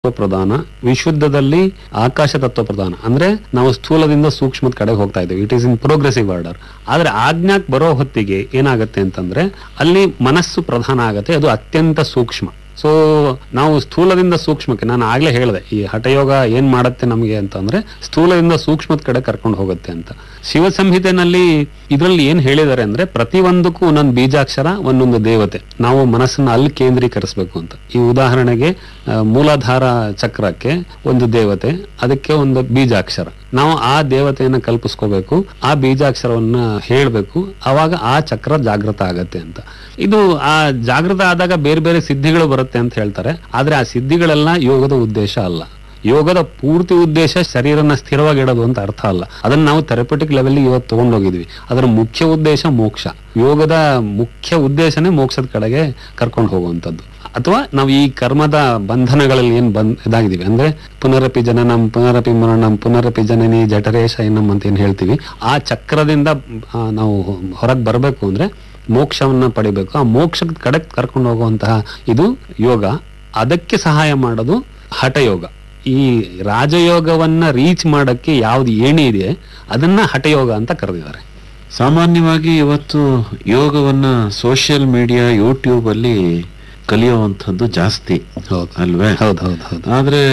ತತ್ವ ಪ್ರಧಾನ ವಿಶುದ್ಧದಲ್ಲಿ ಆಕಾಶ ತತ್ವ ಪ್ರಧಾನ ಅಂದ್ರೆ ನಾವು ಸ್ಥೂಲದಿಂದ ಸೂಕ್ಷ್ಮದ ಕಡೆಗೆ ಹೋಗ್ತಾ ಇದ್ದೇವೆ it is in progressive order ಆದ್ರೆ ಆಜ್ಞಾಕ್ ಬರೋ ಹೊತ್ತಿಗೆ ಏನಾಗತ್ತೆ ಅಂತಂದ್ರೆ ಅಲ್ಲಿ ಮನಸ್ಸು ಪ್ರಧಾನ ಆಗತ್ತೆ ಅದು ಅತ್ಯಂತ ಸೂಕ್ಷ್ಮ ಸೊ ನಾವು ಸ್ಥೂಲದಿಂದ ಸೂಕ್ಷ್ಮಕ್ಕೆ ನಾನು ಆಗ್ಲೇ ಹೇಳಿದೆ ಈ ಹಠಯೋಗ ಏನ್ ಮಾಡತ್ತೆ ನಮಗೆ ಅಂತಂದ್ರೆ ಸ್ಥೂಲದಿಂದ ಸೂಕ್ಷ್ಮದ ಕಡೆ ಕರ್ಕೊಂಡು ಹೋಗುತ್ತೆ ಅಂತ ಶಿವ ಸಂಹಿತೆನಲ್ಲಿ ಇದರಲ್ಲಿ ಏನ್ ಹೇಳಿದ್ದಾರೆ ಅಂದ್ರೆ ಪ್ರತಿಯೊಂದಕ್ಕೂ ಒಂದೊಂದು ಬೀಜಾಕ್ಷರ ಒಂದೊಂದು ದೇವತೆ ನಾವು ಮನಸ್ಸನ್ನ ಅಲ್ಲಿ ಕೇಂದ್ರೀಕರಿಸಬೇಕು ಅಂತ ಈ ಉದಾಹರಣೆಗೆ ಆ, ಮೂಲಾಧಾರ ಚಕ್ರಕ್ಕೆ ಒಂದು ದೇವತೆ ಅದಕ್ಕೆ ಒಂದು ಬೀಜಾಕ್ಷರ ನಾವು ಆ ದೇವತೆಯನ್ನ ಕಲ್ಪಿಸ್ಕೋಬೇಕು ಆ ಬೀಜಾಕ್ಷರವನ್ನ ಹೇಳ್ಬೇಕು ಅವಾಗ ಆ ಚಕ್ರ ಜಾಗೃತ ಆಗತ್ತೆ ಅಂತ ಇದು ಆ ಜಾಗೃತ ಆದಾಗ ಬೇರೆ ಬೇರೆ ಸಿದ್ಧಿಗಳು ಬರುತ್ತೆ ಅಂತ ಹೇಳ್ತಾರೆ ಆದ್ರೆ ಆ ಸಿದ್ಧಿಗಳೆಲ್ಲ ಯೋಗದ ಉದ್ದೇಶ ಅಲ್ಲ ಯೋಗದ ಪೂರ್ತಿ ಉದ್ದೇಶ ಶರೀರನ ಸ್ಥಿರವಾಗಿಡೋದು ಅಂತ ಅರ್ಥ ಅಲ್ಲ ಅದನ್ನ ನಾವು ಥೆರಪಟಿಕ್ ಲೆವೆಲ್ ಇವತ್ತು ತಗೊಂಡೋಗಿದ್ವಿ ಅದರ ಮುಖ್ಯ ಉದ್ದೇಶ ಮೋಕ್ಷ ಯೋಗದ ಮುಖ್ಯ ಉದ್ದೇಶನೇ ಮೋಕ್ಷದ ಕಡೆಗೆ ಕರ್ಕೊಂಡು ಹೋಗುವಂಥದ್ದು ಅಥವಾ ನಾವು ಈ ಕರ್ಮದ ಬಂಧನಗಳಲ್ಲಿ ಏನ್ ಬಂದ್ ಇದಾಗಿದೀವಿ ಅಂದ್ರೆ ಪುನರಪಿ ಜನನಂ ಪುನರಪಿ ಮರಣಂ ಪುನರಪಿ ಜನನಿ ಜಠರೇ ಶಯನಂ ಅಂತ ಏನ್ ಹೇಳ್ತೀವಿ ಆ ಚಕ್ರದಿಂದ ಆ, ನಾವು ಹೊರಗೆ ಬರಬೇಕು ಅಂದ್ರೆ ಮೋಕ್ಷವನ್ನ ಪಡಿಬೇಕು ಆ ಮೋಕ್ಷದ ಕಡೆ ಕರ್ಕೊಂಡು ಹೋಗುವಂತಹ ಇದು ಯೋಗ ಅದಕ್ಕೆ ಸಹಾಯ ಮಾಡೋದು ಹಠಯೋಗ ಈ ರಾಜಯೋಗವನ್ನ ರೀಚ್ ಮಾಡಕ್ಕೆ ಯಾವ್ದು ಏಣಿ ಇದೆ ಅದನ್ನ ಹಠಯೋಗ ಅಂತ ಕರೆದಿದ್ದಾರೆ ಸಾಮಾನ್ಯವಾಗಿ ಇವತ್ತು ಯೋಗವನ್ನ ಸೋಷಿಯಲ್ ಮೀಡಿಯಾ ಯೂಟ್ಯೂಬ್ ಅಲ್ಲಿ ಕಲಿಯುವಂಥದ್ದು ಜಾಸ್ತಿ ಹೌದು ಅಲ್ವೇ ಹೌದು ಹೌದು ಹೌದು ಆದ್ರೆ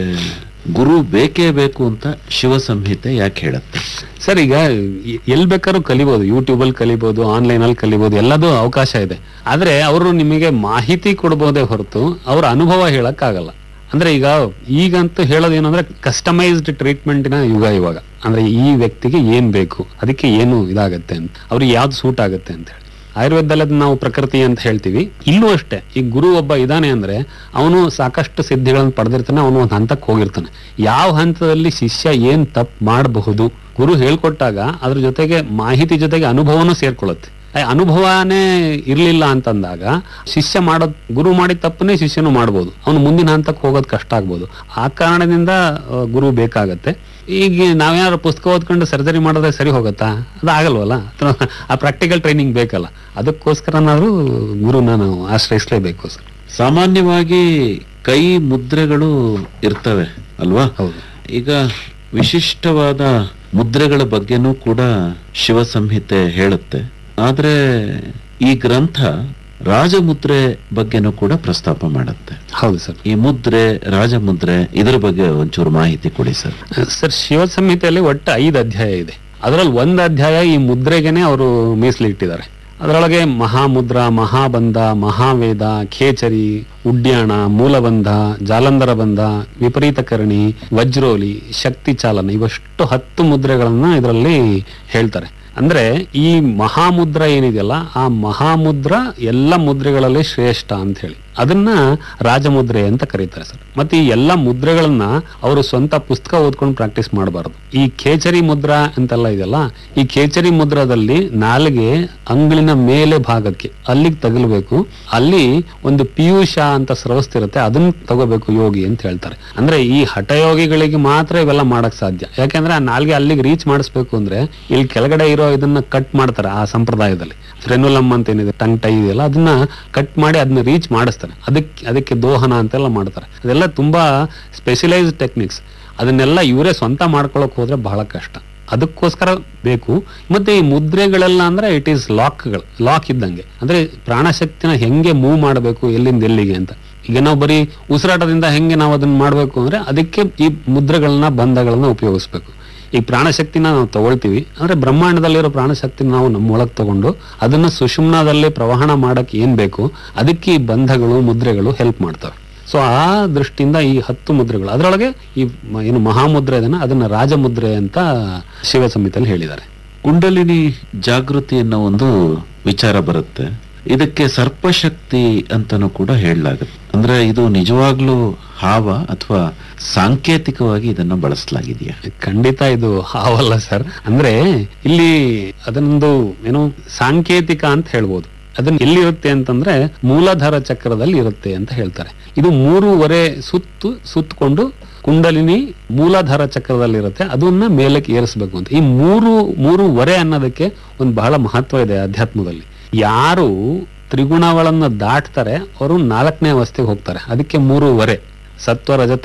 ಗುರು ಬೇಕೇ ಬೇಕು ಅಂತ ಶಿವ ಸಂಹಿತೆ ಯಾಕೆ ಹೇಳುತ್ತೆ ಸರ್ ಈಗ ಎ- ಎಲ್ ಬೇಕಾದ್ರೂ ಕಲಿಬಹುದು ಯೂಟ್ಯೂಬ್ ಅಲ್ಲಿ ಕಲಿಬಹುದು ಆನ್ಲೈನ್ ಅಲ್ಲಿ ಕಲಿಬಹುದು ಎಲ್ಲದೂ ಅವಕಾಶ ಇದೆ ಆದ್ರೆ ಅವರು ನಿಮಗೆ ಮಾಹಿತಿ ಕೊಡ್ಬೋದೇ ಹೊರತು ಅವ್ರ ಅನುಭವ ಹೇಳಕ್ ಆಗಲ್ಲ ಅಂದ್ರೆ ಈಗ ಈಗಂತೂ ಹೇಳೋದೇನಂದ್ರೆ ಕಸ್ಟಮೈಸ್ಡ್ ಟ್ರೀಟ್ಮೆಂಟಿನ ಯುಗ ಇವಾಗ ಅಂದ್ರೆ ಈ ವ್ಯಕ್ತಿಗೆ ಏನ್ ಬೇಕು ಅದಕ್ಕೆ ಏನು ಇದಾಗತ್ತೆ ಅಂತ ಅವ್ರಿಗೆ ಯಾವ್ದು ಸೂಟ್ ಆಗುತ್ತೆ ಅಂತ ಹೇಳಿ ಆಯುರ್ವೇದದಲ್ಲಿ ಅದನ್ನ ನಾವು ಪ್ರಕೃತಿ ಅಂತ ಹೇಳ್ತೀವಿ ಇಲ್ಲೂ ಅಷ್ಟೇ ಈ ಗುರು ಒಬ್ಬ ಇದಾನೆ ಅಂದ್ರೆ ಅವನು ಸಾಕಷ್ಟು ಸಿದ್ಧಿಗಳನ್ನು ಪಡೆದಿರ್ತಾನೆ ಅವನು ಒಂದು ಹಂತಕ್ಕೆ ಹೋಗಿರ್ತಾನೆ ಯಾವ ಹಂತದಲ್ಲಿ ಶಿಷ್ಯ ಏನ್ ತಪ್ಪು ಮಾಡಬಹುದು ಗುರು ಹೇಳ್ಕೊಟ್ಟಾಗ ಅದ್ರ ಜೊತೆಗೆ ಮಾಹಿತಿ ಜೊತೆಗೆ ಅನುಭವನೂ ಸೇರ್ಕೊಳ್ಳುತ್ತೆ ಆ ಅನುಭವನೇ ಇರ್ಲಿಲ್ಲ ಅಂತಂದಾಗ ಶಿಷ್ಯ ಮಾಡೋದ್ ಗುರು ಮಾಡಿದ ತಪ್ಪನ್ನೇ ಶಿಷ್ಯನು ಮಾಡ್ಬೋದು ಅವನು ಮುಂದಿನ ಹಂತಕ್ಕೆ ಹೋಗೋದು ಕಷ್ಟ ಆಗ್ಬೋದು ಆ ಕಾರಣದಿಂದ ಆ, ಗುರು ಬೇಕಾಗತ್ತೆ ಈಗ ನಾವೇನಾದ್ರು ಪುಸ್ತಕ ಓದ್ಕೊಂಡು ಸರ್ಜರಿ ಮಾಡಿದ್ರೆ ಸರಿ ಹೋಗುತ್ತಾ ಅದು ಆಗಲ್ವಲ್ಲ ಅಥವಾ ಆ ಪ್ರಾಕ್ಟಿಕಲ್ ಟ್ರೈನಿಂಗ್ ಬೇಕಲ್ಲ ಅದಕ್ಕೋಸ್ಕರನಾದ್ರೂ ಗುರುನ ನಾವು ಆಶ್ರಯಿಸಲೇಬೇಕು ಸರ್ ಸಾಮಾನ್ಯವಾಗಿ ಕೈ ಮುದ್ರೆಗಳು ಇರ್ತವೆ ಅಲ್ವಾ ಹೌದು ಈಗ ವಿಶಿಷ್ಟವಾದ ಮುದ್ರೆಗಳ ಬಗ್ಗೆನೂ ಕೂಡ ಶಿವ ಸಂಹಿತೆ ಹೇಳುತ್ತೆ ಆದ್ರೆ ಈ ಗ್ರಂಥ ರಾಜಮುದ್ರೆ ಬಗ್ಗೆನೂ ಕೂಡ ಪ್ರಸ್ತಾಪ ಮಾಡುತ್ತೆ ಹೌದು ಸರ್ ಈ ಮುದ್ರೆ ರಾಜಮುದ್ರೆ ಇದರ ಬಗ್ಗೆ ಒಂಚೂರು ಮಾಹಿತಿ ಕೊಡಿ ಸರ್ ಸರ್ ಶಿವ ಸಂಹಿತೆಯಲ್ಲಿ ಒಟ್ಟು ಐದು ಅಧ್ಯಾಯ ಇದೆ ಅದರಲ್ಲಿ ಒಂದು ಅಧ್ಯಾಯ ಈ ಮುದ್ರೆಗೆನೆ ಅವರು ಮೀಸಲಿಟ್ಟಿದ್ದಾರೆ ಅದರೊಳಗೆ ಮಹಾಮುದ್ರ ಮಹಾಬಂಧ ಮಹಾವೇದ ಖೇಚರಿ ಉಡ್ಯಾಣ ಮೂಲಬಂಧ ಜಾಲಂಧರ ಬಂಧ ವಿಪರೀತಕರಣಿ ವಜ್ರೋಲಿ ಶಕ್ತಿ ಚಾಲನ ಇವಷ್ಟು ಹತ್ತು ಮುದ್ರೆಗಳನ್ನ ಇದರಲ್ಲಿ ಹೇಳ್ತಾರೆ ಅಂದ್ರೆ ಈ ಮಹಾಮುದ್ರ ಏನಿದೆಯಲ್ಲ ಆ ಮಹಾಮುದ್ರ ಎಲ್ಲ ಮುದ್ರೆಗಳಲ್ಲಿ ಶ್ರೇಷ್ಠ ಅಂತ ಹೇಳಿ ಅದನ್ನ ರಾಜಮುದ್ರೆ ಅಂತ ಕರೀತಾರೆ ಸರ್ ಮತ್ತೆ ಈ ಎಲ್ಲ ಮುದ್ರೆಗಳನ್ನ ಅವರು ಸ್ವಂತ ಪುಸ್ತಕ ಓದ್ಕೊಂಡು ಪ್ರಾಕ್ಟೀಸ್ ಮಾಡಬಾರದು ಈ ಖೇಚರಿ ಮುದ್ರಾ ಅಂತೆಲ್ಲ ಇದೆಯಲ್ಲ ಈ ಖೇಚರಿ ಮುದ್ರದಲ್ಲಿ ನಾಲಿಗೆ ಅಂಗಳಿನ ಮೇಲೆ ಭಾಗಕ್ಕೆ ಅಲ್ಲಿಗೆ ತಗಲ್ಬೇಕು ಅಲ್ಲಿ ಒಂದು ಪಿಯೂಷ ಅಂತ ಸ್ರವಸ್ತಿರುತ್ತೆ ಅದನ್ನ ತಗೋಬೇಕು ಯೋಗಿ ಅಂತ ಹೇಳ್ತಾರೆ ಅಂದ್ರೆ ಈ ಹಠಯೋಗಿಗಳಿಗೆ ಮಾತ್ರ ಇವೆಲ್ಲ ಮಾಡಕ್ ಸಾಧ್ಯ ಯಾಕೆಂದ್ರೆ ಆ ನಾಲ್ಗೆ ಅಲ್ಲಿಗೆ ರೀಚ್ ಮಾಡಿಸ್ಬೇಕು ಅಂದ್ರೆ ಇಲ್ಲಿ ಕೆಳಗಡೆ ಇರೋ ಇದನ್ನ ಕಟ್ ಮಾಡ್ತಾರೆ ಆ ಸಂಪ್ರದಾಯದಲ್ಲಿ ಫ್ರೆನುಲಮ್ ಅಂತ ಏನಿದೆ ಟಂಗ್ ಟೈ ಇದೆಯಲ್ಲ ಅದನ್ನ ಕಟ್ ಮಾಡಿ ಅದನ್ನ ರೀಚ್ ಮಾಡಿಸ್ತಾರೆ ಅದಕ್ಕೆ ಅದಕ್ಕೆ ದೋಹನ ಅಂತೆಲ್ಲ ಮಾಡ್ತಾರೆ ಅದೆಲ್ಲ ತುಂಬಾ ಸ್ಪೆಷಲೈಸ್ಡ್ ಟೆಕ್ನಿಕ್ಸ್ ಅದನ್ನೆಲ್ಲ ಇವರೇ ಸ್ವಂತ ಮಾಡ್ಕೊಳಕ್ ಹೋದ್ರೆ ಬಹಳ ಕಷ್ಟ ಅದಕ್ಕೋಸ್ಕರ ಬೇಕು ಮತ್ತೆ ಈ ಮುದ್ರೆಗಳೆಲ್ಲ ಅಂದ್ರೆ ಇಟ್ ಈಸ್ ಲಾಕ್ಗಳು ಲಾಕ್ ಇದ್ದಂಗೆ ಅಂದ್ರೆ ಪ್ರಾಣಶಕ್ತಿನ ಹೆಂಗೆ ಮೂವ್ ಮಾಡಬೇಕು ಎಲ್ಲಿಂದ ಎಲ್ಲಿಗೆ ಅಂತ ಈಗ ನಾವು ಬರೀ ಉಸಿರಾಟದಿಂದ ಹೆಂಗೆ ನಾವು ಅದನ್ನ ಮಾಡ್ಬೇಕು ಅಂದ್ರೆ ಅದಕ್ಕೆ ಈ ಮುದ್ರೆಗಳನ್ನ ಬಂಧಗಳನ್ನ ಉಪಯೋಗಿಸ್ಬೇಕು ಈ ಪ್ರಾಣಶಕ್ತಿನ ನಾವು ತಗೊಳ್ತೀವಿ ಅಂದ್ರೆ ಬ್ರಹ್ಮಾಂಡದಲ್ಲಿರೋ ಪ್ರಾಣಶಕ್ತಿನ ನಾವು ನಮ್ಮೊಳಗೆ ತಗೊಂಡು ಅದನ್ನ ಸುಷುಮ್ನಾದಲ್ಲಿ ಪ್ರವಹಣ ಮಾಡಕ್ ಏನ್ ಬೇಕು ಅದಕ್ಕೆ ಈ ಬಂಧಗಳು ಮುದ್ರೆಗಳು ಹೆಲ್ಪ್ ಮಾಡ್ತವೆ ಸೊ ಆ ದೃಷ್ಟಿಯಿಂದ ಈ ಹತ್ತು ಮುದ್ರೆಗಳು ಅದರೊಳಗೆ ಈ ಮ- ಏನು ಮಹಾಮುದ್ರೆ ಇದನ್ನ ಅದನ್ನ ರಾಜಮುದ್ರೆ ಅಂತ ಶಿವ ಸಂಹಿತೆಯಲ್ಲಿ ಹೇಳಿದ್ದಾರೆ ಕುಂಡಲಿನಿ ಜಾಗೃತಿ ಅನ್ನೋ ಒಂದು ವಿಚಾರ ಬರುತ್ತೆ ಇದಕ್ಕೆ ಸರ್ಪಶಕ್ತಿ ಅಂತಾನೂ ಕೂಡ ಹೇಳಲಾಗುತ್ತೆ ಅಂದ್ರೆ ಇದು ನಿಜವಾಗ್ಲೂ ಹಾವ ಅಥವಾ ಸಾಂಕೇತಿಕವಾಗಿ ಇದನ್ನ ಬಳಸಲಾಗಿದೆಯಾ ಖಂಡಿತ ಇದು ಹಾವಲ್ಲ ಸರ್ ಅಂದ್ರೆ ಇಲ್ಲಿ ಅದನ್ನೊಂದು ಏನು ಸಾಂಕೇತಿಕ ಅಂತ ಹೇಳ್ಬೋದು ಅದನ್ನ ಎಲ್ಲಿರುತ್ತೆ ಅಂತಂದ್ರೆ ಮೂಲಾಧಾರ ಚಕ್ರದಲ್ಲಿ ಇರುತ್ತೆ ಅಂತ ಹೇಳ್ತಾರೆ ಇದು ಮೂರುವರೆ ಸುತ್ತು ಸುತ್ತಕೊಂಡು ಕುಂಡಲಿನಿ ಮೂಲಾಧಾರ ಚಕ್ರದಲ್ಲಿ ಇರುತ್ತೆ ಅದನ್ನ ಮೇಲಕ್ಕೆ ಏರಿಸಬೇಕು ಅಂತ ಈ ಮೂರು ಮೂರುವರೆ ಅನ್ನೋದಕ್ಕೆ ಒಂದು ಬಹಳ ಮಹತ್ವ ಇದೆ ಅಧ್ಯಾತ್ಮದಲ್ಲಿ ಯಾರು ತ್ರಿಗುಣಗಳನ್ನ ದಾಟ್ತಾರೆ ಅವರು ನಾಲ್ಕನೇ ಅವಸ್ಥೆಗೆ ಹೋಗ್ತಾರೆ ಅದಕ್ಕೆ ಮೂರುವರೆ ಸತ್ವ ರಜತ